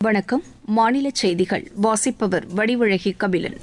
வணக்கம் மாநில செய்திகள் வாசிப்பவர் வடிவழகி கபிலன்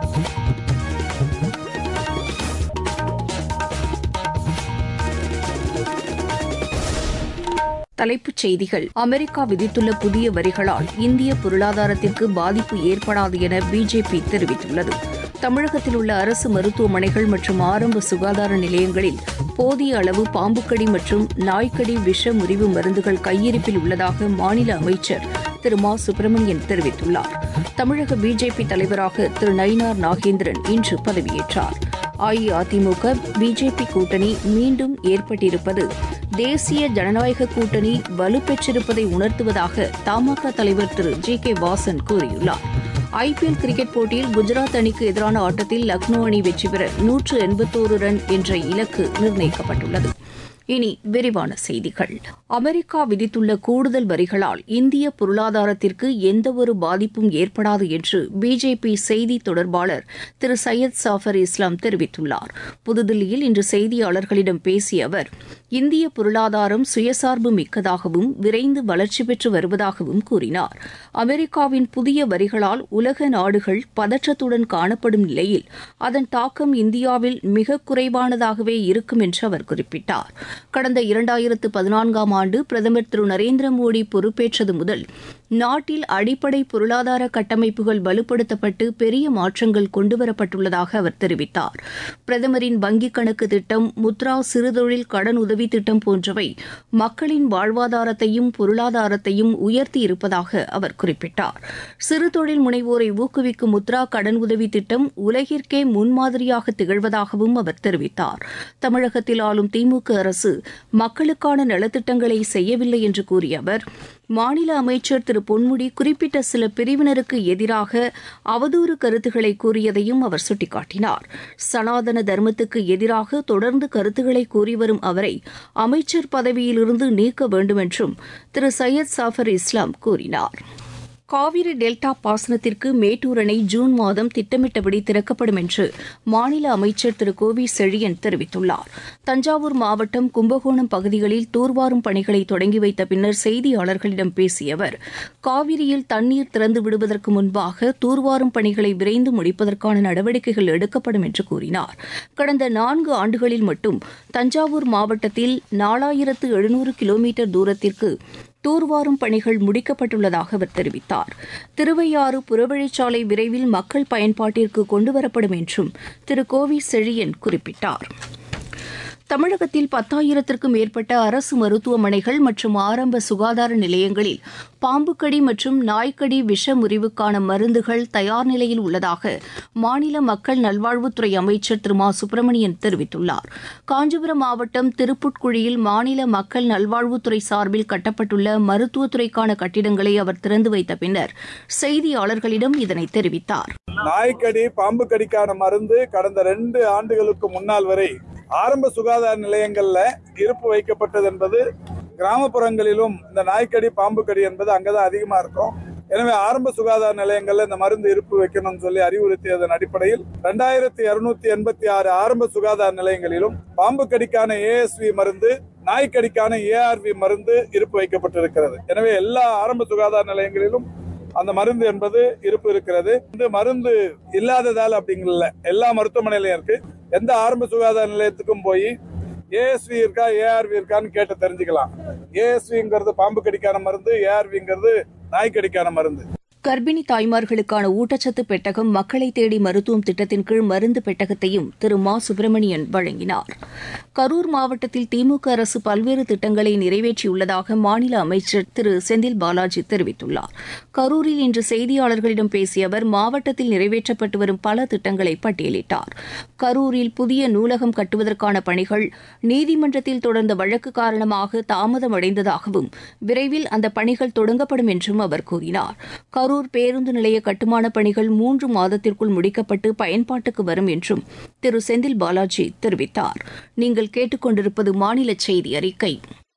தலைப்புச் செய்திகள் அமெரிக்கா விதித்துள்ள புதிய வரிகளால் இந்திய பொருளாதாரத்திற்கு பாதிப்பு ஏற்படாது என பிஜேபி தெரிவித்துள்ளது தமிழகத்தில் உள்ள அரசு மருத்துவமனைகள் மற்றும் ஆரம்ப சுகாதார நிலையங்களில் போதிய அளவு பாம்புக்கடி மற்றும் நாய்க்கடி விஷ முறிவு மருந்துகள் கையிருப்பில் உள்ளதாக மாநில அமைச்சர் திரு மா சுப்பிரமணியன் தெரிவித்துள்ளார் தமிழக பிஜேபி தலைவராக திரு நயினார் நாகேந்திரன் இன்று பதவியேற்றார் அஇஅதிமுக பிஜேபி கூட்டணி மீண்டும் ஏற்பட்டிருப்பது தேசிய ஜனநாயக கூட்டணி வலுப்பெற்றிருப்பதை உணர்த்துவதாக தமாக தலைவர் திரு ஜி கே வாசன் கூறியுள்ளார் ஐபிஎல் கிரிக்கெட் போட்டியில் குஜராத் அணிக்கு எதிரான ஆட்டத்தில் லக்னோ அணி வெற்றி பெற நூற்று எண்பத்தோரு ரன் என்ற இலக்கு நிர்ணயிக்கப்பட்டுள்ளது இனி விரிவான செய்திகள் அமெரிக்கா விதித்துள்ள கூடுதல் வரிகளால் இந்திய பொருளாதாரத்திற்கு எந்தவொரு பாதிப்பும் ஏற்படாது என்று பிஜேபி செய்தி தொடர்பாளர் திரு சையத் சாஃபர் இஸ்லாம் தெரிவித்துள்ளார் புதுதில்லியில் இன்று செய்தியாளர்களிடம் பேசிய அவர் இந்திய பொருளாதாரம் சுயசார்பு மிக்கதாகவும் விரைந்து வளர்ச்சி பெற்று வருவதாகவும் கூறினார் அமெரிக்காவின் புதிய வரிகளால் உலக நாடுகள் பதற்றத்துடன் காணப்படும் நிலையில் அதன் தாக்கம் இந்தியாவில் மிக குறைவானதாகவே இருக்கும் என்று அவர் குறிப்பிட்டார் கடந்த இரண்டாயிரத்து பதினான்காம் ஆண்டு பிரதமர் திரு நரேந்திர மோடி பொறுப்பேற்றது முதல் நாட்டில் அடிப்படை பொருளாதார கட்டமைப்புகள் வலுப்படுத்தப்பட்டு பெரிய மாற்றங்கள் கொண்டுவரப்பட்டுள்ளதாக அவர் தெரிவித்தார் பிரதமரின் வங்கிக் கணக்கு திட்டம் முத்ரா சிறுதொழில் கடன் உதவி திட்டம் போன்றவை மக்களின் வாழ்வாதாரத்தையும் பொருளாதாரத்தையும் உயர்த்தி இருப்பதாக அவர் குறிப்பிட்டார் சிறு தொழில் முனைவோரை ஊக்குவிக்கும் முத்ரா கடன் உதவி திட்டம் உலகிற்கே முன்மாதிரியாக திகழ்வதாகவும் அவர் தெரிவித்தார் தமிழகத்தில் ஆளும் திமுக அரசு மக்களுக்கான நலத்திட்டங்களை செய்யவில்லை என்று கூறிய அவர் மாநில அமைச்சர் திரு பொன்முடி குறிப்பிட்ட சில பிரிவினருக்கு எதிராக அவதூறு கருத்துக்களை கூறியதையும் அவர் சுட்டிக்காட்டினார் சனாதன தர்மத்துக்கு எதிராக தொடர்ந்து கருத்துக்களை கூறி வரும் அவரை அமைச்சர் பதவியிலிருந்து நீக்க வேண்டும் என்றும் திரு சையத் சாஃபர் இஸ்லாம் கூறினார் காவிரி டெல்டா பாசனத்திற்கு மேட்டூர் அணை ஜூன் மாதம் திட்டமிட்டபடி திறக்கப்படும் என்று மாநில அமைச்சர் திரு கோவி செழியன் தெரிவித்துள்ளார் தஞ்சாவூர் மாவட்டம் கும்பகோணம் பகுதிகளில் தூர்வாரும் பணிகளை தொடங்கி வைத்த பின்னர் செய்தியாளர்களிடம் பேசிய அவர் காவிரியில் தண்ணீர் திறந்து விடுவதற்கு முன்பாக தூர்வாரும் பணிகளை விரைந்து முடிப்பதற்கான நடவடிக்கைகள் எடுக்கப்படும் என்று கூறினார் கடந்த நான்கு ஆண்டுகளில் மட்டும் தஞ்சாவூர் மாவட்டத்தில் நாலாயிரத்து எழுநூறு கிலோமீட்டர் தூரத்திற்கு தூர்வாரும் பணிகள் முடிக்கப்பட்டுள்ளதாக அவர் தெரிவித்தார் திருவையாறு புறவழிச்சாலை விரைவில் மக்கள் பயன்பாட்டிற்கு கொண்டுவரப்படும் என்றும் திரு கோவி செழியன் குறிப்பிட்டார் தமிழகத்தில் பத்தாயிரத்திற்கும் மேற்பட்ட அரசு மருத்துவமனைகள் மற்றும் ஆரம்ப சுகாதார நிலையங்களில் பாம்புக்கடி மற்றும் நாய்க்கடி விஷ முறிவுக்கான மருந்துகள் தயார் நிலையில் உள்ளதாக மாநில மக்கள் நல்வாழ்வுத்துறை அமைச்சர் திரு மா சுப்பிரமணியன் தெரிவித்துள்ளார் காஞ்சிபுரம் மாவட்டம் திருப்புட்குழியில் மாநில மக்கள் நல்வாழ்வுத்துறை சார்பில் கட்டப்பட்டுள்ள மருத்துவத்துறைக்கான கட்டிடங்களை அவர் திறந்து வைத்த பின்னர் செய்தியாளர்களிடம் இதனை தெரிவித்தார் நாய்க்கடி பாம்பு கடிக்கான மருந்து கடந்த ரெண்டு ஆண்டுகளுக்கு முன்னால் வரை ஆரம்ப சுகாதார நிலையங்கள்ல இருப்பு வைக்கப்பட்டது என்பது கிராமப்புறங்களிலும் இந்த நாய்க்கடி பாம்பு கடி என்பது அங்கதான் அதிகமா இருக்கும் எனவே ஆரம்ப சுகாதார நிலையங்கள்ல இந்த மருந்து இருப்பு வைக்கணும்னு சொல்லி அறிவுறுத்தியதன் அடிப்படையில் ரெண்டாயிரத்தி இருநூத்தி எண்பத்தி ஆறு ஆரம்ப சுகாதார நிலையங்களிலும் பாம்பு கடிக்கான ஏஎஸ்வி மருந்து நாய்க்கடிக்கான ஏஆர்வி மருந்து இருப்பு வைக்கப்பட்டிருக்கிறது எனவே எல்லா ஆரம்ப சுகாதார நிலையங்களிலும் அந்த மருந்து என்பது இருப்பு இருக்கிறது இந்த மருந்து இல்லாததால் அப்படிங்கல எல்லா மருத்துவமனையிலும் இருக்கு எந்த ஆரம்ப சுகாதார நிலையத்துக்கும் போய் ஏஎஸ்வி இருக்கா ஏஆர்வி இருக்கான்னு கேட்டு தெரிஞ்சுக்கலாம் ஏஎஸ்விங்கிறது பாம்பு கடிக்கான மருந்து ஏஆர்விங்கிறது நாய் கடிக்கான மருந்து கர்ப்பிணி தாய்மார்களுக்கான ஊட்டச்சத்து பெட்டகம் மக்களை தேடி மருத்துவம் திட்டத்தின் கீழ் மருந்து பெட்டகத்தையும் திரு மா சுப்பிரமணியன் வழங்கினார் கரூர் மாவட்டத்தில் திமுக அரசு பல்வேறு திட்டங்களை நிறைவேற்றியுள்ளதாக மாநில அமைச்சர் திரு செந்தில் பாலாஜி தெரிவித்துள்ளார் கரூரில் இன்று செய்தியாளர்களிடம் பேசிய அவர் மாவட்டத்தில் நிறைவேற்றப்பட்டு வரும் பல திட்டங்களை பட்டியலிட்டார் கரூரில் புதிய நூலகம் கட்டுவதற்கான பணிகள் நீதிமன்றத்தில் தொடர்ந்த வழக்கு காரணமாக தாமதமடைந்ததாகவும் விரைவில் அந்த பணிகள் தொடங்கப்படும் என்றும் அவர் கூறினார் கரூர் பேருந்து நிலைய கட்டுமான பணிகள் மூன்று மாதத்திற்குள் முடிக்கப்பட்டு பயன்பாட்டுக்கு வரும் என்றும் திரு செந்தில் பாலாஜி தெரிவித்தார் நீங்கள் கேட்டுக்கொண்டிருப்பது மாநில செய்தி அறிக்கை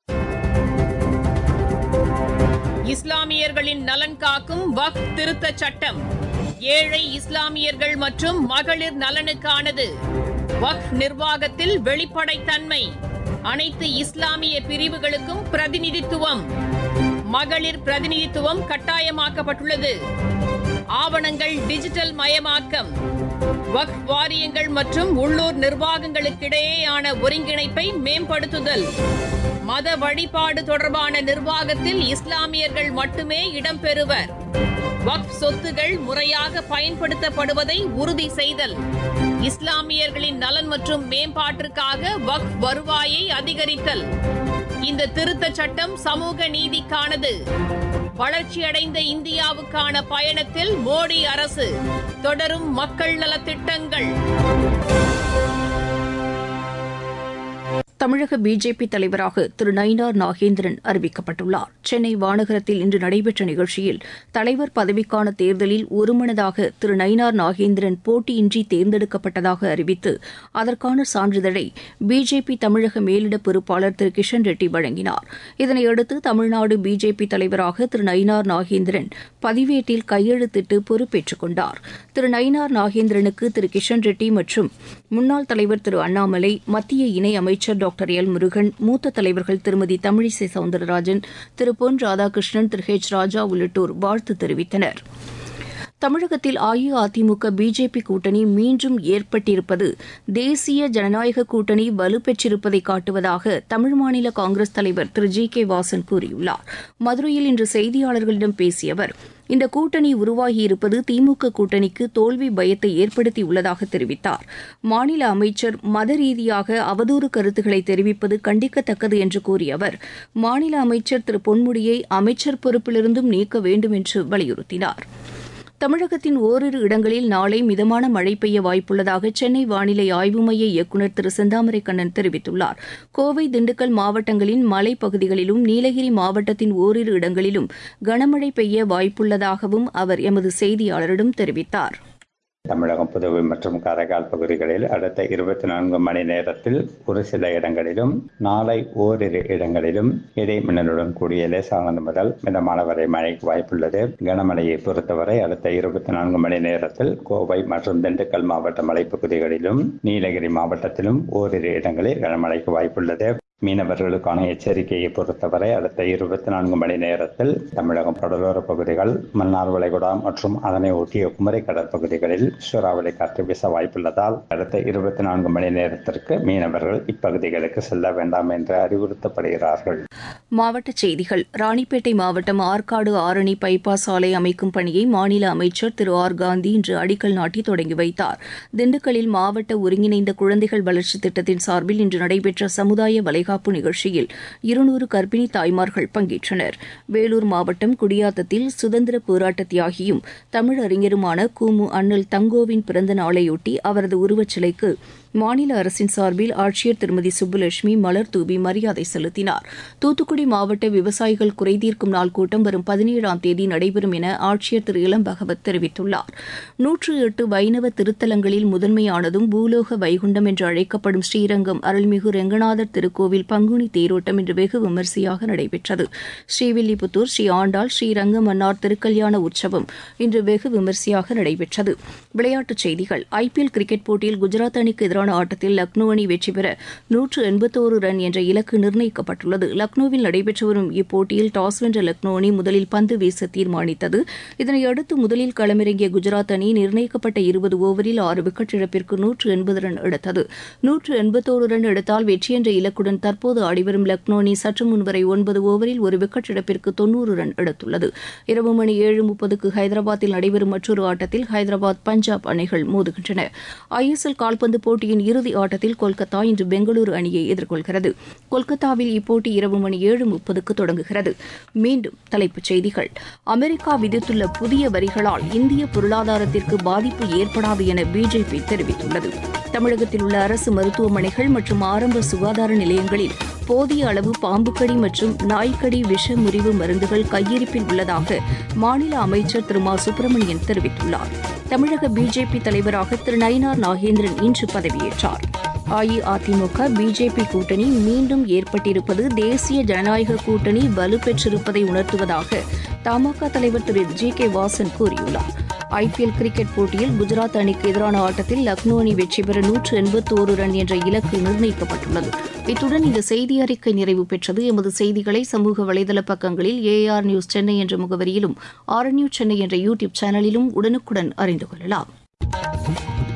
இஸ்லாமியர்களின் நலன் காக்கும் வக்ஃப் திருத்த சட்டம் ஏழை இஸ்லாமியர்கள் மற்றும் மகளிர் நலனுக்கானது வக்ஃப் நிர்வாகத்தில் வெளிப்படைத்தன்மை அனைத்து இஸ்லாமிய பிரிவுகளுக்கும் பிரதிநிதித்துவம் மகளிர் பிரதிநிதித்துவம் கட்டாயமாக்கப்பட்டுள்ளது ஆவணங்கள் டிஜிட்டல் மயமாக்கம் வக்ஃப் வாரியங்கள் மற்றும் உள்ளூர் நிர்வாகங்களுக்கிடையேயான ஒருங்கிணைப்பை மேம்படுத்துதல் மத வழிபாடு தொடர்பான நிர்வாகத்தில் இஸ்லாமியர்கள் மட்டுமே இடம்பெறுவர் வக்ஃப் சொத்துகள் முறையாக பயன்படுத்தப்படுவதை உறுதி செய்தல் இஸ்லாமியர்களின் நலன் மற்றும் மேம்பாட்டிற்காக வக்ஃப் வருவாயை அதிகரித்தல் இந்த திருத்தச் சட்டம் சமூக நீதிக்கானது வளர்ச்சியடைந்த இந்தியாவுக்கான பயணத்தில் மோடி அரசு தொடரும் மக்கள் நலத்திட்டங்கள் தமிழக பிஜேபி தலைவராக திரு நயினார் நாகேந்திரன் அறிவிக்கப்பட்டுள்ளார் சென்னை வானகரத்தில் இன்று நடைபெற்ற நிகழ்ச்சியில் தலைவர் பதவிக்கான தேர்தலில் ஒருமனதாக திரு நயினார் நாகேந்திரன் போட்டியின்றி தேர்ந்தெடுக்கப்பட்டதாக அறிவித்து அதற்கான சான்றிதழை பிஜேபி தமிழக மேலிட பொறுப்பாளர் திரு கிஷன் ரெட்டி வழங்கினார் இதனையடுத்து தமிழ்நாடு பிஜேபி தலைவராக திரு நயினார் நாகேந்திரன் பதிவேட்டில் கையெழுத்திட்டு பொறுப்பேற்றுக் கொண்டார் திரு நயினார் நாகேந்திரனுக்கு திரு கிஷன் ரெட்டி மற்றும் முன்னாள் தலைவர் திரு அண்ணாமலை மத்திய இணை அமைச்சர் டாக்டர் எல் முருகன் மூத்த தலைவர்கள் திருமதி தமிழிசை சவுந்தரராஜன் திரு பொன் ராதாகிருஷ்ணன் திரு ஹெச் ராஜா உள்ளிட்டோர் வாழ்த்து தெரிவித்தனர் தமிழகத்தில் அஇஅதிமுக பிஜேபி கூட்டணி மீண்டும் ஏற்பட்டிருப்பது தேசிய ஜனநாயக கூட்டணி வலுப்பெற்றிருப்பதை காட்டுவதாக தமிழ் மாநில காங்கிரஸ் தலைவர் திரு ஜி கே வாசன் கூறியுள்ளார் மதுரையில் இன்று செய்தியாளர்களிடம் பேசிய அவர் இந்த கூட்டணி உருவாகியிருப்பது திமுக கூட்டணிக்கு தோல்வி பயத்தை ஏற்படுத்தியுள்ளதாக தெரிவித்தார் மாநில அமைச்சர் மத ரீதியாக அவதூறு கருத்துக்களை தெரிவிப்பது கண்டிக்கத்தக்கது என்று கூறிய அவர் மாநில அமைச்சர் திரு பொன்முடியை அமைச்சர் பொறுப்பிலிருந்தும் நீக்க வேண்டும் என்று வலியுறுத்தினார் தமிழகத்தின் ஓரிரு இடங்களில் நாளை மிதமான மழை பெய்ய வாய்ப்புள்ளதாக சென்னை வானிலை ஆய்வு மைய இயக்குநர் திரு செந்தாமரை கண்ணன் தெரிவித்துள்ளார் கோவை திண்டுக்கல் மாவட்டங்களின் மலைப்பகுதிகளிலும் நீலகிரி மாவட்டத்தின் ஓரிரு இடங்களிலும் கனமழை பெய்ய வாய்ப்புள்ளதாகவும் அவர் எமது செய்தியாளரிடம் தெரிவித்தார் தமிழகம் புதுவை மற்றும் காரைக்கால் பகுதிகளில் அடுத்த இருபத்தி நான்கு மணி நேரத்தில் ஒரு சில இடங்களிலும் நாளை ஓரிரு இடங்களிலும் இடி மின்னலுடன் கூடிய லேசானது முதல் மிதமான வரை மழைக்கு வாய்ப்புள்ளது கனமழையை பொறுத்தவரை அடுத்த இருபத்தி நான்கு மணி நேரத்தில் கோவை மற்றும் திண்டுக்கல் மாவட்ட மலைப்பகுதிகளிலும் நீலகிரி மாவட்டத்திலும் ஓரிரு இடங்களில் கனமழைக்கு வாய்ப்புள்ளது மீனவர்களுக்கான எச்சரிக்கையை பொறுத்தவரை அடுத்த இருபத்தி நான்கு மணி நேரத்தில் தமிழகம் கடலோர பகுதிகள் மன்னார் வளைகுடா மற்றும் அதனை ஒட்டிய குமரி கடற்பகுதிகளில் சூறாவளி காற்று வீச வாய்ப்புள்ளதால் அடுத்த இருபத்தி நான்கு மணி நேரத்திற்கு மீனவர்கள் இப்பகுதிகளுக்கு செல்ல வேண்டாம் என்று அறிவுறுத்தப்படுகிறார்கள் மாவட்டச் செய்திகள் ராணிப்பேட்டை மாவட்டம் ஆற்காடு ஆரணி பைபாஸ் சாலை அமைக்கும் பணியை மாநில அமைச்சர் திரு ஆர் காந்தி இன்று அடிக்கல் நாட்டி தொடங்கி வைத்தார் திண்டுக்கல்லில் மாவட்ட ஒருங்கிணைந்த குழந்தைகள் வளர்ச்சித் திட்டத்தின் சார்பில் இன்று நடைபெற்ற சமுதாய வளைகாப்பு நிகழ்ச்சியில் இருநூறு கர்ப்பிணி தாய்மார்கள் பங்கேற்றனர் வேலூர் மாவட்டம் குடியாத்தத்தில் சுதந்திர போராட்ட தியாகியும் தமிழறிஞருமான குமு அண்ணல் தங்கோவின் பிறந்த நாளையொட்டி அவரது உருவச்சிலைக்கு மாநில அரசின் சார்பில் ஆட்சியர் திருமதி சுப்புலட்சுமி மலர் தூவி மரியாதை செலுத்தினார் தூத்துக்குடி மாவட்ட விவசாயிகள் குறைதீர்க்கும் நாள் கூட்டம் வரும் பதினேழாம் தேதி நடைபெறும் என ஆட்சியர் திரு இளம் பகவத் தெரிவித்துள்ளார் நூற்று எட்டு வைணவ திருத்தலங்களில் முதன்மையானதும் பூலோக வைகுண்டம் என்று அழைக்கப்படும் ஸ்ரீரங்கம் அருள்மிகு ரெங்கநாதர் திருக்கோவில் பங்குனி தேரோட்டம் இன்று வெகு விமரிசையாக நடைபெற்றது ஸ்ரீவில்லிபுத்தூர் ஸ்ரீ ஆண்டாள் ஸ்ரீரங்க மன்னார் திருக்கல்யாண உற்சவம் இன்று வெகு விமரிசையாக நடைபெற்றது விளையாட்டுச் செய்திகள் ஐபிஎல் கிரிக்கெட் போட்டியில் குஜராத் அணிக்கு எதிரான ஆட்டத்தில் லக்னோ அணி வெற்றி பெற நூற்று எண்பத்தோரு ரன் என்ற இலக்கு நிர்ணயிக்கப்பட்டுள்ளது லக்னோவில் நடைபெற்று வரும் இப்போட்டியில் டாஸ் வென்ற லக்னோ அணி முதலில் பந்து வீச தீர்மானித்தது இதனையடுத்து முதலில் களமிறங்கிய குஜராத் அணி நிர்ணயிக்கப்பட்ட இருபது ஓவரில் ஆறு விக்கெட் இழப்பிற்கு நூற்று எண்பது ரன் எடுத்தது நூற்று எண்பத்தோரு ரன் எடுத்தால் வெற்றி என்ற இலக்குடன் தற்போது ஆடிவரும் லக்னோ அணி சற்று முன்வரை ஒன்பது ஓவரில் ஒரு விக்கெட் இழப்பிற்கு தொன்னூறு ரன் எடுத்துள்ளது இரவு மணி ஏழு முப்பதுக்கு ஹைதராபாத்தில் நடைபெறும் மற்றொரு ஆட்டத்தில் ஹைதராபாத் பஞ்சாப் அணிகள் மோதுகின்றன ஐஎஸ்எல் கால்பந்து போட்டியின் இறுதி ஆட்டத்தில் கொல்கத்தா இன்று பெங்களூரு அணியை எதிர்கொள்கிறது கொல்கத்தாவில் இப்போட்டி இரவு மணி ஏழு முப்பதுக்கு தொடங்குகிறது மீண்டும் தலைப்புச் செய்திகள் அமெரிக்கா விதித்துள்ள புதிய வரிகளால் இந்திய பொருளாதாரத்திற்கு பாதிப்பு ஏற்படாது என பிஜேபி தெரிவித்துள்ளது தமிழகத்தில் உள்ள அரசு மருத்துவமனைகள் மற்றும் ஆரம்ப சுகாதார நிலையங்களில் போதிய அளவு பாம்புக்கடி மற்றும் நாய்க்கடி விஷ முறிவு மருந்துகள் கையிருப்பில் உள்ளதாக மாநில அமைச்சர் திரு மா சுப்பிரமணியன் தெரிவித்துள்ளார் தமிழக பிஜேபி தலைவராக திரு நயினார் நாகேந்திரன் இன்று பதவியேற்றார் அஇஅதிமுக பிஜேபி கூட்டணி மீண்டும் ஏற்பட்டிருப்பது தேசிய ஜனநாயக கூட்டணி வலுப்பெற்றிருப்பதை உணர்த்துவதாக தமாக தலைவர் திரு ஜி கே வாசன் கூறியுள்ளார் ஐபிஎல் கிரிக்கெட் போட்டியில் குஜராத் அணிக்கு எதிரான ஆட்டத்தில் லக்னோ அணி வெற்றி பெற நூற்று எண்பத்தோரு ரன் என்ற இலக்கு நிர்ணயிக்கப்பட்டுள்ளது இத்துடன் இந்த செய்தி அறிக்கை நிறைவு பெற்றது எமது செய்திகளை சமூக வலைதள பக்கங்களில் ஏஆர் நியூஸ் சென்னை என்ற முகவரியிலும் ஆர் நியூஸ் சென்னை என்ற யூடியூப் சேனலிலும் உடனுக்குடன் அறிந்து கொள்ளலாம்